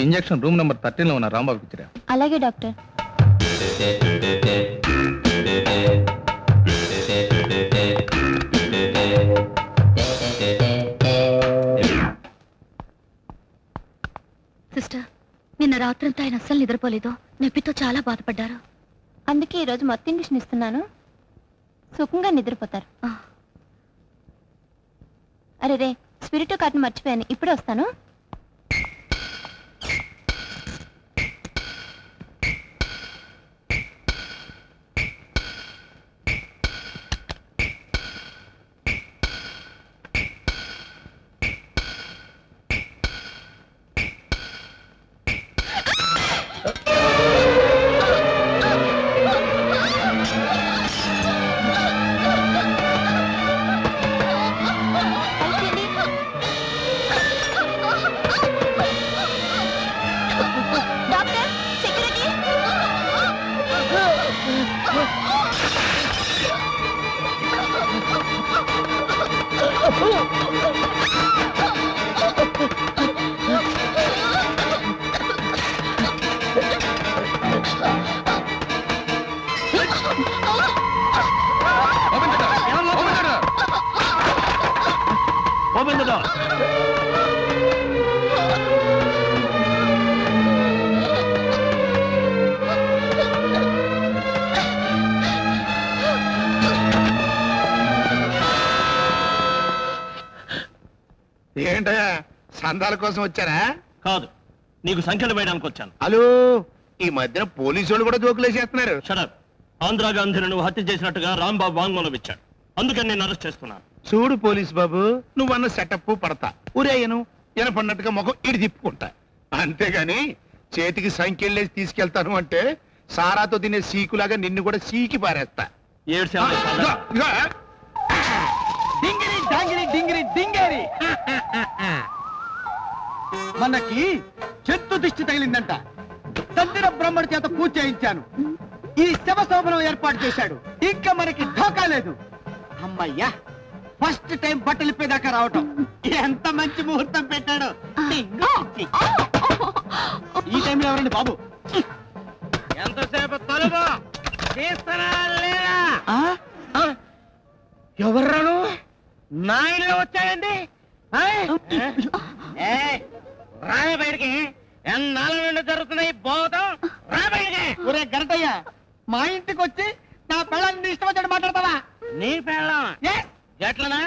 Injection room number thirteen లో ఉన్న రాంబాబుకి ఇచ్చిరా అలాగే డాక్టర్ సిస్టర్ నిన్న రాత్రంతా ఆయన అస్సలు నిద్రపోలేదు నొప్పితో చాలా బాధపడ్డారు అందుకే ఈరోజు మొత్తం ఇంజక్షన్ ఇస్తున్నాను సుఖంగా నిద్రపోతారు ఆ. అరే రే స్పిరిట్ కార్డును మర్చిపోయాను ఇప్పుడే వస్తాను doctor security open the door ఏంటయ్యా సందాల కోసం వచ్చారా కాదు నీకు సంఖ్యలు వేయడానికి వచ్చాను హలో ఈ మధ్యన పోలీసు వాళ్ళు కూడా జోకులేసేస్తున్నారు షడప్ ఆంధ్రా గాంధీని నువ్వు హత్య చేసినట్టుగా రాంబాబు వాంగ్మూలం ఇచ్చాడు అందుకని నేను అరెస్ట్ చేస్తున్నాను చూడు పోలీస్ బాబు నువ్వన్న సెటప్ పడతా ఉరేయను వినపడినట్టుగా ముఖం ఇడి తిప్పుకుంటా అంతేగాని చేతికి సంఖ్యలేసి తీసుకెళ్తాను అంటే సారాతో తినే సీకులాగా నిన్ను కూడా సీకి పారేస్తా ఏడు ఇగో, ఇగో. డింగిరి డాంగిరి డింగిరి డింగేరి మనకి చెట్టు దిష్టి తగిలిందంట తందిర బ్రహ్మడి చేత పూజ చేయించాను ఈ శవ శోభనం ఏర్పాటు చేశాడు ఇంకా మనకి ఢోకా లేదు అమ్మయ్యా ఫస్ట్ టైం బట్టలు ఇప్పేదాకా రావటం ఎంత మంచి ముహూర్తం పెట్టాడు డింగు చిచ్చి. ఈ టైంలో ఎవరండి బాబు ఎంతసేపు తలుపు తీస్తానా లేదా ఎవర్రాను నా ఇల్లు వచ్చాయండి రాయ బయటికి ఎన్నాళ్ళ నుండి జరుగుతున్నాయి పోతాం రా బయటికి ఒరే గరటయ్య మా ఇంటికి వచ్చి నా పిల్లల్ని ఇష్టం వచ్చాడు మాట్లాడతావా నీ పెళ్ళం Yes. ఎట్లనా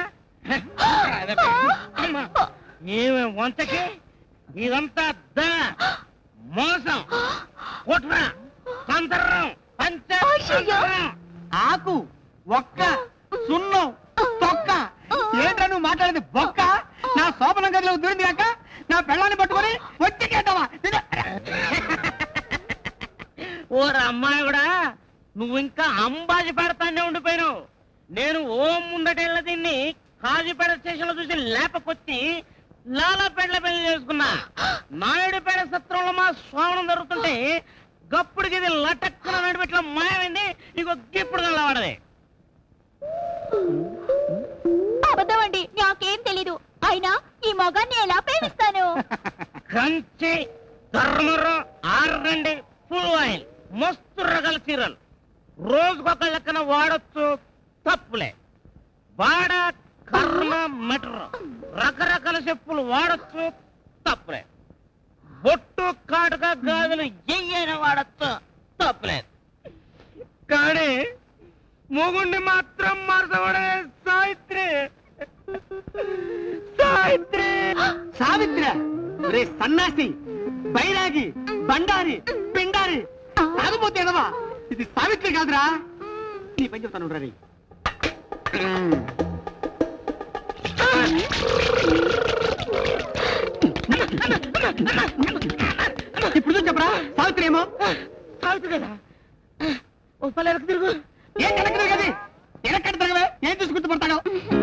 ఏమి వంటకి ఇదంతా దా మోసం కుట్ర సంతరం పంచ ఆకు ఒక్క సున్నం తొక్క ఏంట్రా నువ్వు మాట్లాడేది బొక్క నా శోభనం గదిలో దూరింది కాక నా పెళ్ళాన్ని పట్టుకొని వచ్చేకేద్దావా ఓర అమ్మాయి కూడా నువ్వు ఇంకా అంబాజీ పెడతానే ఉండిపోయినావు నేను ఓం ముందటెళ్ళ దీన్ని కాజీపేట స్టేషన్ లో చూసి లేపకొచ్చి లాలాపేటలో పెళ్లి చేసుకున్నా నాయుడుపేట సత్రంలో మా స్వామనం జరుగుతుంటే గప్పుడికి ఇది లటక్కున నడిపెట్ల మాయమైంది ఇంకో గిప్పుడు కలవాడది అబద్ధం అండి నాకేం తెలీదు అయినా ఈ మొగాన్ని ఎలా ప్రేమిస్తాను కంచి ధర్మరం ఆరండి ఫుల్ ఆయిల్ మస్తు రకాల చీరలు రోజుకొక లెక్కన వాడొచ్చు తప్పులే వాడ కర్మ మెటర్ రకరకాల చెప్పులు వాడొచ్చు తప్పులే బొట్టు కాటుక గాజులు ఎయ్యైనా వాడొచ్చు తప్పులేదు కానీ మొగుండి మాత్రం మార్చబడే సావిత్రి సావిత్రి సావిత్ర రే సన్నాసి బైరాగి బండారి పిండారి తాగబోతే ఎదవా ఇది సావిత్రి కాదురా నీ పని చెప్తాను రీ ఇప్పుడు చూసి చెప్పరా సావిత్రి ఏమో సావిత్రి కదా ఓ పల్లెలకు తిరుగు ఏం కనెక్టర్ కది ఎనక్కడ తిరగవే ఏం చూసి గుర్తుపడతాడు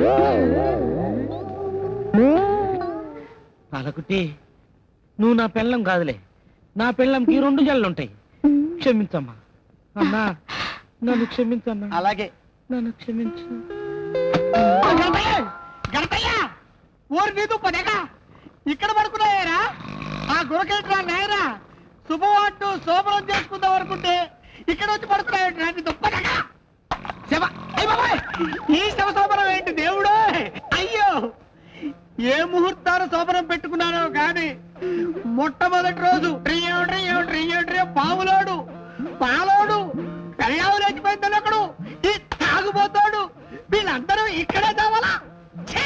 పాలకుట్టి నువ్వు నా పెళ్ళం కాదులే నా పెళ్ళంకి రెండు జల్లుంటాయి క్షమించమ్మా అన్నా నన్ను క్షమించన్నా అలాగే నన్ను క్షమించు గణపయ్య గణపయ్య ఊరు నీదు పదేగా ఇక్కడ పడుకున్నాయేరా ఆ గురకేట్రా నాయనా శుభం అంటూ శోభనం చేసుకుందాం అనుకుంటే ఇక్కడ వచ్చి పడుతున్నాయి నాటి దుప్పటగా శివ అయ్ బాబాయ్! ఈ శివ శోభనం ఏంటి దేవుడు అయ్యో ఏ ముహూర్తాలు శోభనం పెట్టుకున్నానో కానీ మొట్టమొదటి రోజు ట్రియ్యో ట్రియ్యో ట్రియ్యో ట్రియ్యో పావులోడు పాలోడు కళ్యాణం లేచిపోయింది ఒకడు ఈ తాగుపోతాడు వీళ్ళందరూ ఇక్కడే చావాలా ఛీ!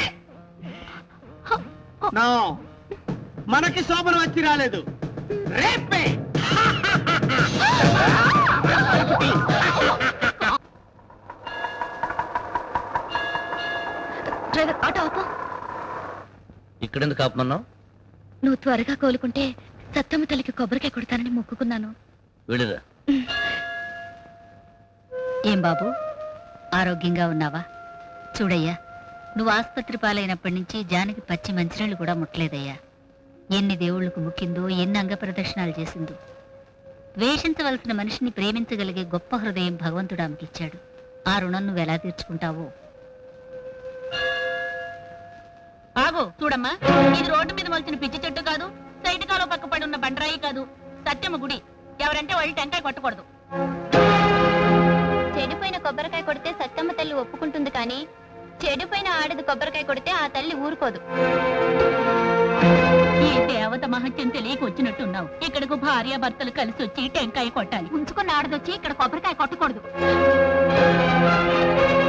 నో మనకి శోభనం వచ్చి రాలేదు రేపే డ్రైవర్ ఆటో ఆపు ఇక్కడెందుకు ఆపమన్నావు నువ్వు త్వరగా కోలుకుంటే సత్తమ్మ తల్లికి కొబ్బరికాయ కొడతానని మొక్కుకున్నాను వెళ్ళిరా ఏం బాబు ఆరోగ్యంగా ఉన్నావా చూడయ్యా నువ్వు ఆసుపత్రి పాలైనప్పటి నుంచి జానకి పచ్చి మంచినీళ్ళు కూడా ముట్టలేదయ్యా ఎన్ని దేవుళ్ళకు ముక్కిందో ఎన్ని అంగ ప్రదర్శనాలు చేసిందో ద్వేషించవలసిన మనిషిని ప్రేమించగలిగే గొప్ప హృదయం భగవంతుడు ఆమెకిచ్చాడు ఆ రుణం నువ్వు ఎలా తీర్చుకుంటావో ఆగో చూడమ్మా ఇది రోడ్డు మీద మొలిచిన పిచ్చి చెట్టు కాదు సైడ్ కాలో పక్క పడి ఉన్న బండరాయి కాదు సత్యమ్మ గుడి ఎవరంటే వాళ్ళు టెంకాయ కొట్టకూడదు చెడిపోయిన కొబ్బరికాయ కొడితే సత్తమ్మ తల్లి ఒప్పుకుంటుంది కానీ చెడిపోయిన ఆడది కొబ్బరికాయ కొడితే ఆ తల్లి ఊరుకోదు ఈ దేవత మహత్యం తెలియక వచ్చినట్టున్నావు ఇక్కడకు భార్య భర్తలు కలిసి వచ్చి టెంకాయ కొట్టాలి ఉంచుకున్న ఆడదొచ్చి ఇక్కడ కొబ్బరికాయ కొట్టకూడదు